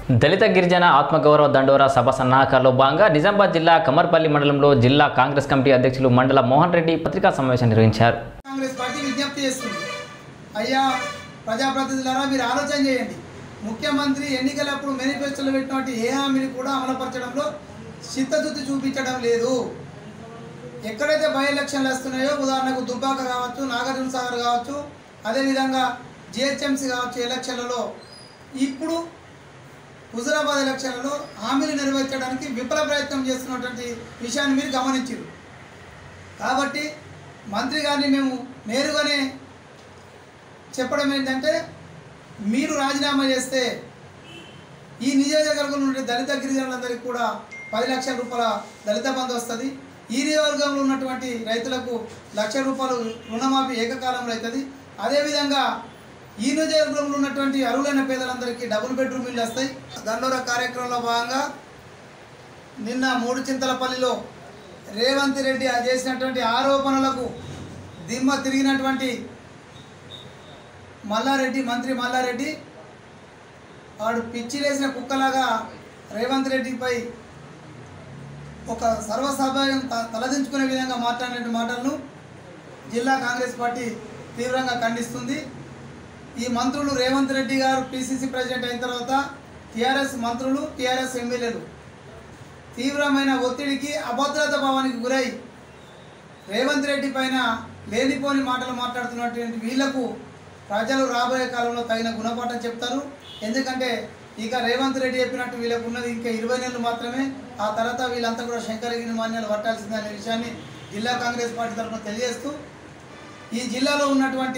దళిత గిరిజన ఆత్మగౌరవ దండోరా సభ సన్నాహకాల్లో భాగంగా నిజామాబాద్ జిల్లా కమర్పల్లి మండలంలో జిల్లా కాంగ్రెస్ కమిటీ అధ్యక్షులు మండల మోహన్ రెడ్డి పత్రికా సమావేశం నిర్వహించారు కాంగ్రెస్ పార్టీ విజ్ఞప్తి చేస్తుంది అయ్యా ప్రజాప్రతినిధులారా మీరు ఆలోచన చేయండి ముఖ్యమంత్రి ఎన్నికలప్పుడు మేనిఫెస్టోలో పెట్టినటువంటి ఏ హామీని కూడా అమలుపరచడంలో చిత్తశుద్ధి చూపించడం లేదు ఎక్కడైతే బై ఎలక్షన్లు వస్తున్నాయో ఉదాహరణకు దుబ్బాక కావచ్చు నాగార్జున సాగర్ కావచ్చు అదేవిధంగా జిహెచ్ఎంసీ కావచ్చు ఎలక్షన్లలో ఇప్పుడు హుజరాబాద్ ఎలక్షన్లలో హామీలు నెరవేర్చడానికి విఫల ప్రయత్నం చేస్తున్నటువంటి విషయాన్ని మీరు గమనించారు కాబట్టి మంత్రి గారిని మేము నేరుగానే చెప్పడం ఏంటంటే మీరు రాజీనామా చేస్తే ఈ నియోజకవర్గంలో ఉండే దళిత గిరిజనులందరికీ కూడా పది లక్షల రూపాయల దళిత బంధు వస్తుంది ఈ నియోజకవర్గంలో ఉన్నటువంటి రైతులకు లక్ష రూపాయలు రుణమాఫీ ఏకకాలంలో అవుతుంది అదేవిధంగా ఈ నియోజకవర్గంలో ఉన్నటువంటి అరువులైన పేదలందరికీ డబుల్ బెడ్రూమ్ ఇల్లు వస్తాయి దండోర కార్యక్రమంలో భాగంగా నిన్న మూడు చింతలపల్లిలో రేవంత్ రెడ్డి ఆ చేసినటువంటి ఆరోపణలకు దిమ్మ తిరిగినటువంటి మల్లారెడ్డి మంత్రి మల్లారెడ్డి వాడు పిచ్చిలేసిన కుక్కలాగా రేవంత్ రెడ్డిపై ఒక సర్వసభ్యం త- తలదించుకునే విధంగా మాట్లాడిన మాటలను జిల్లా కాంగ్రెస్ పార్టీ తీవ్రంగా ఖండిస్తుంది ఈ మంత్రులు రేవంత్ రెడ్డి గారు పిసిసి ప్రెసిడెంట్ అయిన తర్వాత టీఆర్ఎస్ మంత్రులు టీఆర్ఎస్ ఎమ్మెల్యేలు తీవ్రమైన ఒత్తిడికి అభద్రత భావానికి గురై రేవంత్ రెడ్డి పైన లేనిపోని మాటలు మాట్లాడుతున్నటువంటి వీళ్లకు ప్రజలు రాబోయే కాలంలో తగిన గుణపాఠం చెప్తారు ఎందుకంటే ఇక రేవంత్ రెడ్డి చెప్పినట్టు వీళ్ళకు ఉన్నది ఇంకా ఇరవై నెలలు మాత్రమే ఆ తర్వాత వీళ్ళంతా కూడా శంకరగిరి మాన్యాలు పట్టాల్సిందే అనే విషయాన్ని జిల్లా కాంగ్రెస్ పార్టీ తరఫున తెలియజేస్తూ ఈ జిల్లాలో ఉన్నటువంటి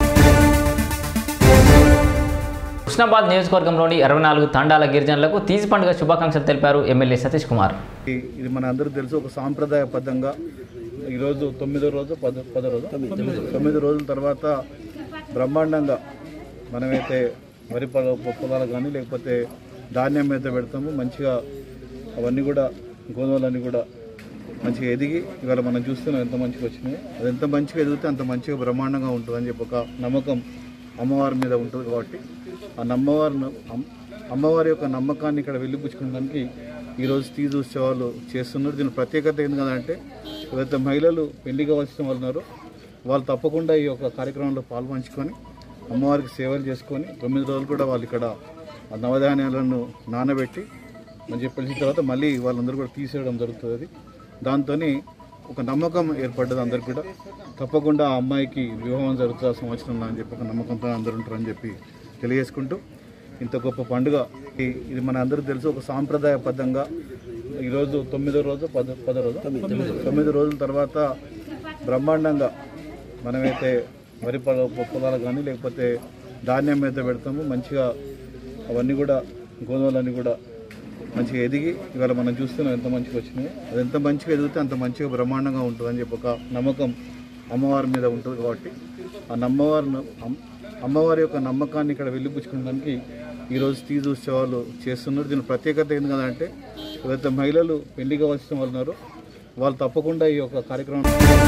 హుస్నాబాద్ నియోజకవర్గంలోని ఇరవై నాలుగు తండాల గిరిజనులకు తీజి పండుగ శుభాకాంక్షలు తెలిపారు ఎమ్మెల్యే సతీష్ కుమార్ ఈ- ఇది మన అందరూ తెలుసు ఒక సాంప్రదాయబద్ధంగా ఈరోజు తొమ్మిదో రోజు పద పదో రోజు తొమ్మిది రోజుల తర్వాత బ్రహ్మాండంగా మనమైతే వరి పొల పొలాలు కానీ లేకపోతే ధాన్యం అయితే పెడతాము మంచిగా అవన్నీ కూడా గోధుమలన్నీ కూడా మంచిగా ఎదిగి ఇవాళ మనం చూస్తున్నాం ఎంత మంచిగా వచ్చినాయి అది ఎంత మంచిగా ఎదిగితే అంత మంచిగా బ్రహ్మాండంగా ఉంటుందని చెప్పి ఒక నమ్మకం అమ్మవారి మీద ఉంటుంది కాబట్టి ఆ నమ్మవారి అమ్- అమ్మవారి యొక్క నమ్మకాన్ని ఇక్కడ వెళ్ళిపుచ్చుకోవడానికి ఈరోజు తీజు ఉత్సవాలు చేస్తున్నారు దీని ప్రత్యేకత ఏంటి కదంటే ఎవరైతే మహిళలు పెళ్లి కావాల్సిన వాళ్ళు ఉన్నారో వాళ్ళు తప్పకుండా ఈ యొక్క కార్యక్రమంలో పాల్పంచుకొని అమ్మవారికి సేవలు చేసుకొని తొమ్మిది రోజులు కూడా వాళ్ళు ఇక్కడ ఆ నవధాన్యాలను నానబెట్టి మంచి చెప్పేసిన తర్వాత మళ్ళీ వాళ్ళందరూ కూడా తీసేయడం జరుగుతుంది అది దాంతో ఒక నమ్మకం ఏర్పడ్డది అందరికి కూడా తప్పకుండా ఆ అమ్మాయికి వివాహం జరుగుతుంది ఆ సంవత్సరంలో అని చెప్పి ఒక నమ్మకంతో అందరూ ఉంటారని చెప్పి తెలియజేసుకుంటూ ఇంత గొప్ప పండుగ ఈ- ఇది మన అందరూ తెలుసు ఒక సాంప్రదాయబద్ధంగా ఈరోజు తొమ్మిదో రోజు పద పదో రోజు తొమ్మిది రోజుల తర్వాత బ్రహ్మాండంగా మనమైతే వరి పొల పొలాలు కానీ లేకపోతే ధాన్యం అయితే పెడతాము మంచిగా అవన్నీ కూడా గోధుమలన్నీ కూడా మంచిగా ఎదిగి ఇవాళ మనం చూస్తున్నాం ఎంత మంచిగా వచ్చినాయి అది ఎంత మంచిగా ఎదిగితే అంత మంచిగా బ్రహ్మాండంగా ఉంటుందని చెప్పి ఒక నమ్మకం అమ్మవారి మీద ఉంటుంది కాబట్టి ఆ నమ్మవారి అమ్- అమ్మవారి యొక్క నమ్మకాన్ని ఇక్కడ వెళ్ళిపుచ్చుకోవడానికి ఈరోజు తీజు ఉత్సవాలు చేస్తున్నారు దీని ప్రత్యేకత ఏంటి కదంటే ఎవరైతే మహిళలు పెళ్లి కావాల్సిన వాళ్ళు ఉన్నారో వాళ్ళు తప్పకుండా ఈ యొక్క కార్యక్రమం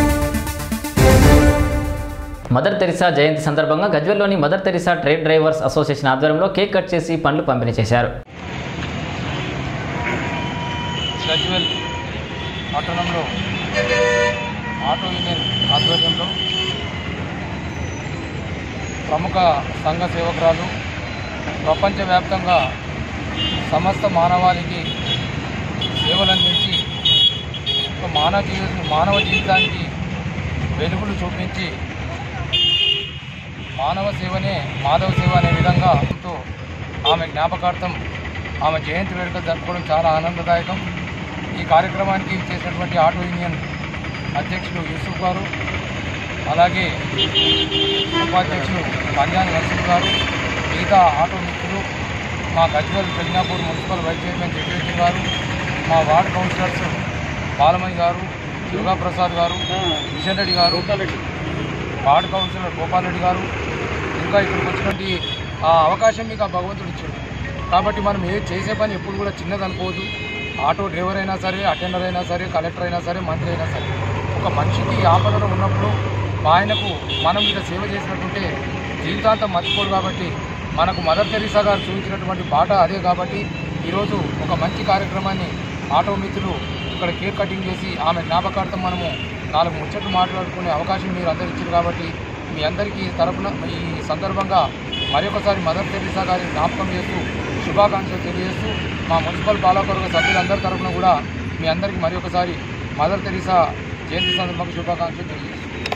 మదర్ తెరిసా జయంతి సందర్భంగా గజ్వెల్లోని mother Teresa trade drivers association ఆధ్వర్యంలో కేక్ కట్ చేసి పండ్లు పంపిణీ చేశారు గజ్వెల్ పట్టణంలో ఆటో యూనియన్ ఆధ్వర్యంలో ప్రముఖ సంఘ సేవకురాలు ప్రపంచవ్యాప్తంగా సమస్త మానవాళికి సేవలందించి ఒక మానవ జీవి మానవ జీవితానికి వెలుగులు చూపించి మానవ సేవనే మాధవ సేవ అనే విధంగా తో ఆమె జ్ఞాపకార్థం ఆమె జయంతి వేడుక జరుపుకోవడం చాలా ఆనందదాయకం ఈ కార్యక్రమానికి చేసినటువంటి ఆటో యూనియన్ అధ్యక్షులు యూసుఫ్ గారు అలాగే ఉపాధ్యక్షులు కళ్యాణ్ నరసింహ్ గారు మిగతా ఆటో మిత్రులు మా Gajwel Pragnapur municipal vice chairman Jagadish గారు మా వార్డు కౌన్సిలర్స్ బాలమణి గారు దుర్గాప్రసాద్ గారు కిషన్ రెడ్డి గారు వార్డు కౌన్సిలర్ గోపాల్ రెడ్డి గారు ఇంకా ఇక్కడికి వచ్చినటువంటి ఆ అవకాశం మీకు ఆ భగవంతుడు ఇచ్చాడు కాబట్టి మనం ఏ చేసే పని ఎప్పుడు కూడా చిన్నది అనుకోవద్దు ఆటో డ్రైవర్ అయినా సరే అటెండర్ అయినా సరే కలెక్టర్ అయినా సరే మంత్రి అయినా సరే ఒక మనిషికి ఆపదలో ఉన్నప్పుడు ఆయనకు మనం ఇక సేవ చేసినట్టుంటే జీవితాంతం మర్చిపోడు కాబట్టి మనకు మదర్ తెరీసా గారు చూపించినటువంటి బాట అదే కాబట్టి ఈరోజు ఒక మంచి కార్యక్రమాన్ని ఆటో మిత్రులు ఇక్కడ కేక్ కటింగ్ చేసి ఆమె జ్ఞాపకార్థం మనము నాలుగు ముచ్చట్లు మాట్లాడుకునే అవకాశం మీరు అందరు ఇచ్చారు కాబట్టి మీ అందరికీ తరపున ఈ సందర్భంగా మరొకసారి మదర్ తెరీసా గారి జ్ఞాపకం చేస్తూ శుభాకాంక్షలు తెలియజేస్తూ మా మున్సిపల్ పాలకవర్గ సభ్యులందరి తరపున కూడా మీ అందరికీ మరొకసారి మదర్ తెరీసా జయంతి సందర్భంగా శుభాకాంక్షలు తెలియజేస్తాను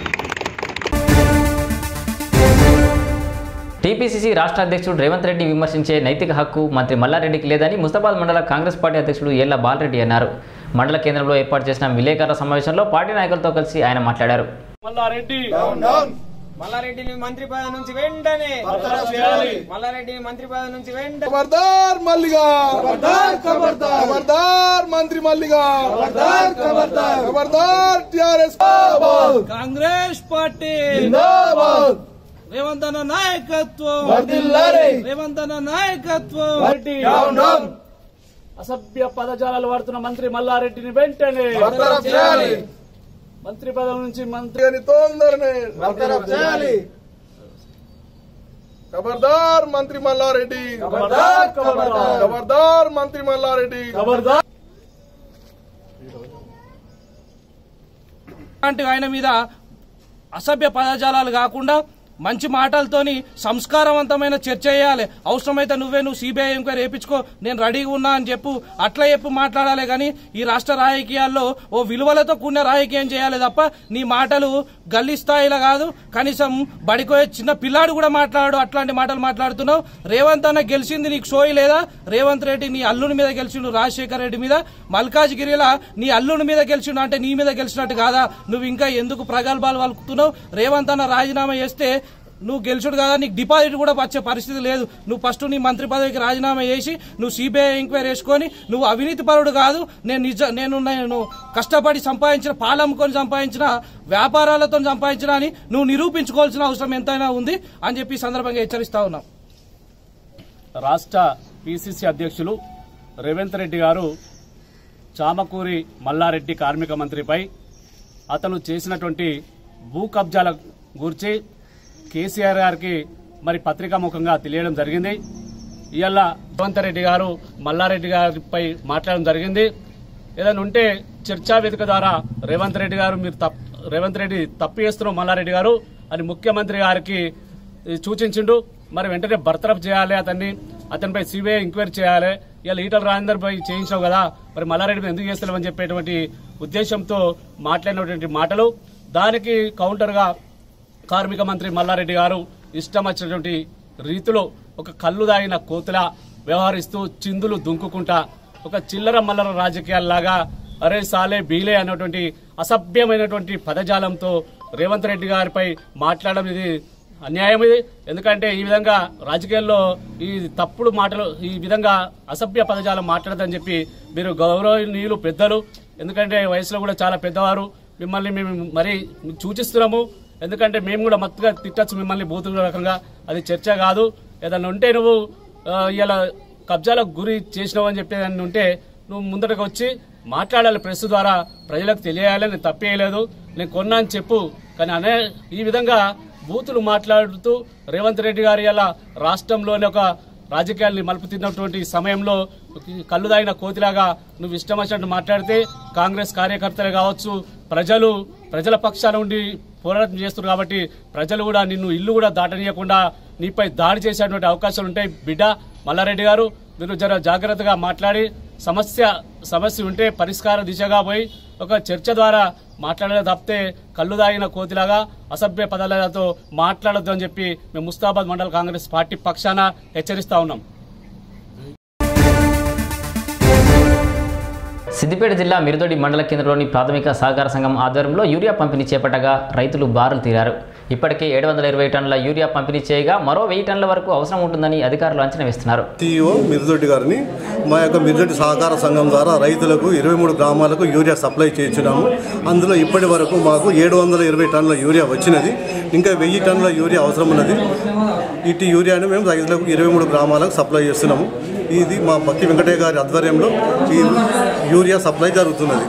టీపీసీసీ రాష్ట్ర అధ్యక్షుడు రేవంత్ రెడ్డి విమర్శించే నైతిక హక్కు మంత్రి మల్లారెడ్డికి లేదని ముస్తాబాద్ మండల కాంగ్రెస్ పార్టీ అధ్యక్షుడు ఏళ్ల బాలరెడ్డి అన్నారు మండల కేంద్రంలో ఏర్పాటు చేసిన విలేకరుల సమావేశంలో పార్టీ నాయకులతో కలిసి ఆయన మాట్లాడారు మల్లారెడ్డి మల్లారెడ్డిని మంత్రి పదవి నుంచి వెంటనే మల్లారెడ్డిని మంత్రి పదవి నుంచి వెంటనే ఖబర్దార్ మల్లిగా ఖబర్దార్ ఖబర్దార్ ఖబర్దార్ మంత్రి మల్లిగా ఖబర్దార్ ఖబర్దార్ ఖబర్దార్ టిఆర్ఎస్ కాంగ్రెస్ పార్టీ జిందాబాద్ రేవంత్ అన్న నాయకత్వం వర్ధిల్లాలి రేవంత్ అన్న నాయకత్వం డౌన్ డౌన్ అసభ్య పదజాలాలు వాడుతున్న మంత్రి మల్లారెడ్డిని వెంటనే బర్తరఫ్ చేయాలి మంత్రి పదవి నుంచి మంత్రి అని తొందరనే బర్తరఫ్ చేయాలి ఖబర్దార్ మంత్రి మల్లారెడ్డి ఖబర్దార్ ఖబర్దార్ ఖబర్దార్ మంత్రి మల్లారెడ్డి ఖబర్దార్ లాంటి ఆయన మీద అసభ్య పదజాలాలు కాకుండా మంచి మాటలతోని సంస్కారవంతమైన చర్చ చేయాలి అవసరమైతే నువ్వే నువ్వు సిబిఐ ఎంక్వైరీ వేయించుకో నేను రెడీగా ఉన్నా అని చెప్పు అట్లా చెప్పు మాట్లాడాలి కానీ ఈ రాష్ట్ర రాజకీయాల్లో ఓ విలువలతో కూడిన రాజకీయం చేయాలి తప్ప నీ మాటలు గల్లీ స్థాయిలో కాదు కనీసం బడికోయే చిన్న పిల్లాడు కూడా మాట్లాడు అట్లాంటి మాటలు మాట్లాడుతున్నావు రేవంత్ అన్న గెలిచింది నీకు సోయి లేదా రేవంత్ రెడ్డి నీ అల్లుని మీద గెలిచిండు రాజశేఖర్ రెడ్డి మీద మల్కాజ్గిరిలా నీ అల్లుని మీద గెలిచిండు అంటే నీ మీద గెలిచినట్టు కాదా నువ్వు ఇంకా ఎందుకు ప్రగల్భాలు వలుకుతున్నావు రేవంత్ అన్న రాజీనామా చేస్తే నువ్వు గెలుచుడు కదా నీకు డిపాజిట్ కూడా వచ్చే పరిస్థితి లేదు నువ్వు ఫస్ట్ నీ మంత్రి పదవికి రాజీనామా చేసి నువ్వు సిబిఐ ఎంక్వైరీ వేసుకొని నువ్వు అవినీతి పరుడు కాదు నేను నిజ నేను నేను కష్టపడి సంపాదించిన పాలు అమ్ముకొని సంపాదించిన వ్యాపారాలతో సంపాదించిన అని నువ్వు నిరూపించుకోవాల్సిన అవసరం ఎంతైనా ఉంది అని చెప్పి ఈ సందర్భంగా హెచ్చరిస్తా ఉన్నాం రాష్ట్ర పిసిసి అధ్యక్షులు రేవంత్ రెడ్డి గారు చామకూరి మల్లారెడ్డి కార్మిక మంత్రిపై అతను చేసినటువంటి భూ కబ్జాల గురించి కేసీఆర్ గారికి మరి పత్రికా ముఖంగా తెలియడం జరిగింది ఇవాళ రేవంత్ రెడ్డి గారు మల్లారెడ్డి గారిపై మాట్లాడడం జరిగింది ఏదైనా ఉంటే చర్చా వేదిక ద్వారా రేవంత్ రెడ్డి గారు మీరు తప్ రేవంత్ రెడ్డి తప్పు చేస్తున్నాం మల్లారెడ్డి గారు అని ముఖ్యమంత్రి గారికి సూచించిండు మరి వెంటనే బర్తరఫ్ చేయాలి అతన్ని అతనిపై సిబిఐ ఎంక్వైరీ చేయాలి ఇలా ఈటల రాజేందర్ పై చేయించావు కదా మరి మల్లారెడ్డి మీద ఎందుకు చేస్తలేమని చెప్పేటువంటి ఉద్దేశంతో మాట్లాడినటువంటి మాటలు దానికి కౌంటర్గా కార్మిక మంత్రి మల్లారెడ్డి గారు ఇష్టం వచ్చినటువంటి రీతిలో ఒక కళ్ళు దాగిన కోతులా వ్యవహరిస్తూ చిందులు దుంకుకుంటా ఒక చిల్లర మల్లర రాజకీయాల్లాగా అరే సాలే బీలే అన్నటువంటి అసభ్యమైనటువంటి పదజాలంతో రేవంత్ రెడ్డి గారిపై మాట్లాడడం ఇది అన్యాయం ఇది ఎందుకంటే ఈ విధంగా రాజకీయాల్లో ఈ తప్పుడు మాటలు ఈ విధంగా అసభ్య పదజాలం మాట్లాడదని చెప్పి మీరు గౌరవనీయులు పెద్దలు ఎందుకంటే వయసులో కూడా చాలా పెద్దవారు మిమ్మల్ని మేము మరీ సూచిస్తున్నాము ఎందుకంటే మేము కూడా మత్తుగా తిట్టచ్చు మిమ్మల్ని బూతుల రకంగా అది చర్చ కాదు ఏదన్నా ఉంటే నువ్వు ఆ, ఇలా కబ్జాలకు గురి చేసినావు అని చెప్పేదాన్ని ఉంటే నువ్వు ముందటకు వచ్చి మాట్లాడాలి ప్రెస్ ద్వారా ప్రజలకు తెలియాలి నేను తప్పేయలేదు నేను కొన్నా అని చెప్పు కానీ అనే ఈ విధంగా బూతులు మాట్లాడుతూ రేవంత్ రెడ్డి గారి ఇలా రాష్ట్రంలోని ఒక రాజకీయాల్ని మలుపుతున్నటువంటి సమయంలో కళ్ళు దాగిన కోతిలాగా నువ్వు ఇష్టం వచ్చినట్టు మాట్లాడితే కాంగ్రెస్ కార్యకర్తలు కావచ్చు ప్రజలు ప్రజల పక్షాన ఉండి పోరాటం చేస్తున్నారు కాబట్టి ప్రజలు కూడా నిన్ను ఇల్లు కూడా దాటనీయకుండా నీపై దాడి చేసేటువంటి అవకాశాలు ఉంటాయి బిడ్డ మల్లారెడ్డి గారు మీరు జర జాగ్రత్తగా మాట్లాడి సమస్య సమస్య ఉంటే పరిష్కార దిశగా పోయి ఒక చర్చ ద్వారా మాట్లాడలే తప్పితే కళ్ళు దాగిన కోతిలాగా అసభ్య పదాలతో మాట్లాడొద్దు అని చెప్పి మేము ముస్తాబాద్ మండల కాంగ్రెస్ పార్టీ పక్షాన హెచ్చరిస్తా ఉన్నాం సిద్దిపేట జిల్లా మిరుదొడి మండల కేంద్రంలోని ప్రాథమిక సహకార సంఘం ఆధ్వర్యంలో యూరియా పంపిణీ చేపట్టగా రైతులు బారులు తీరారు ఇప్పటికే ఏడు వందల ఇరవై టన్నుల యూరియా పంపిణీ చేయగా మరో వెయ్యి టన్నుల వరకు అవసరం ఉంటుందని అధికారులు అంచనా వేస్తున్నారు సిఇఓ మిరుదొడ్డి గారిని మా యొక్క మిరుదొడ్డి సహకార సంఘం ద్వారా రైతులకు ఇరవై మూడు గ్రామాలకు యూరియా సప్లై చేయించున్నాము అందులో ఇప్పటి వరకు మాకు ఏడు వందల ఇరవై టన్నుల యూరియా వచ్చినది ఇంకా వెయ్యి టన్నుల యూరియా అవసరం ఉన్నది ఇటు యూరియాను మేము రైతులకు ఇరవై మూడు గ్రామాలకు సప్లై చేస్తున్నాము ఇది మా పక్కి వెంకటయ్య గారి ఆధ్వర్యంలో ఈ యూరియా సప్లై జరుగుతున్నది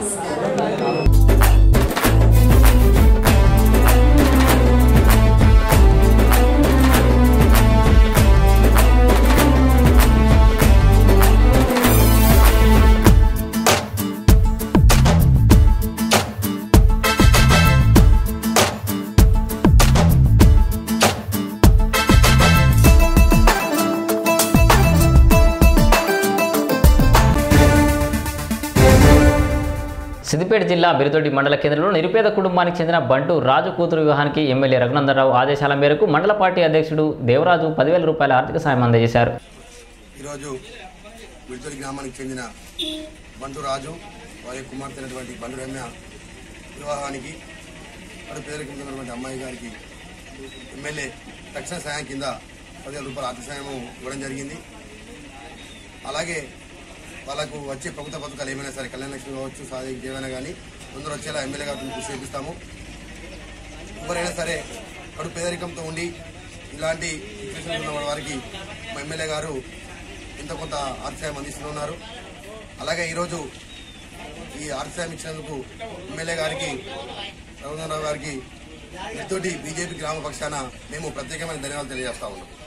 సిద్దిపేట జిల్లా బిరుదొడ్డి మండల కేంద్రంలో నిరుపేద కుటుంబానికి చెందిన బంటు రాజు కూతురు వివాహానికి ఎమ్మెల్యే రఘునందనరావు ఆదేశాల మేరకు మండల పార్టీ అధ్యక్షుడు దేవరాజు పదివేల రూపాయల ఆర్థిక సాయం అందజేశారు ఈరోజు విడుదల గ్రామానికి చెందిన బంటు రాజు వారి కుమార్తె అయినటువంటి బండు రమ్య వివాహానికి వారి పేదరికి చెందినటువంటి అమ్మాయి గారికి ఎమ్మెల్యే తక్షణ సాయం కింద పదివేల రూపాయల ఆర్థిక సాయం ఇవ్వడం జరిగింది అలాగే వాళ్ళకు వచ్చే ప్రభుత్వ పథకాలు ఏమైనా సరే కళ్యాణ లక్ష్మి కావచ్చు సాధి ఏమైనా కానీ తొందర వచ్చేలా ఎమ్మెల్యే గారిని కృషి చేపిస్తాము ఎవరైనా సరే కడు పేదరికంతో ఉండి ఇలాంటి సిచ్యువేషన్ ఉన్న వారికి మా ఎమ్మెల్యే గారు ఇంత కొంత ఆర్థసాయం అందిస్తున్నారు అలాగే ఈరోజు ఈ ఆర్థసాయం ఇచ్చినందుకు ఎమ్మెల్యే గారికి రఘునందరావు గారికి ఎంతోటి బీజేపీ గ్రామ పక్షాన మేము ప్రత్యేకమైన ధన్యవాదాలు తెలియజేస్తా ఉన్నాం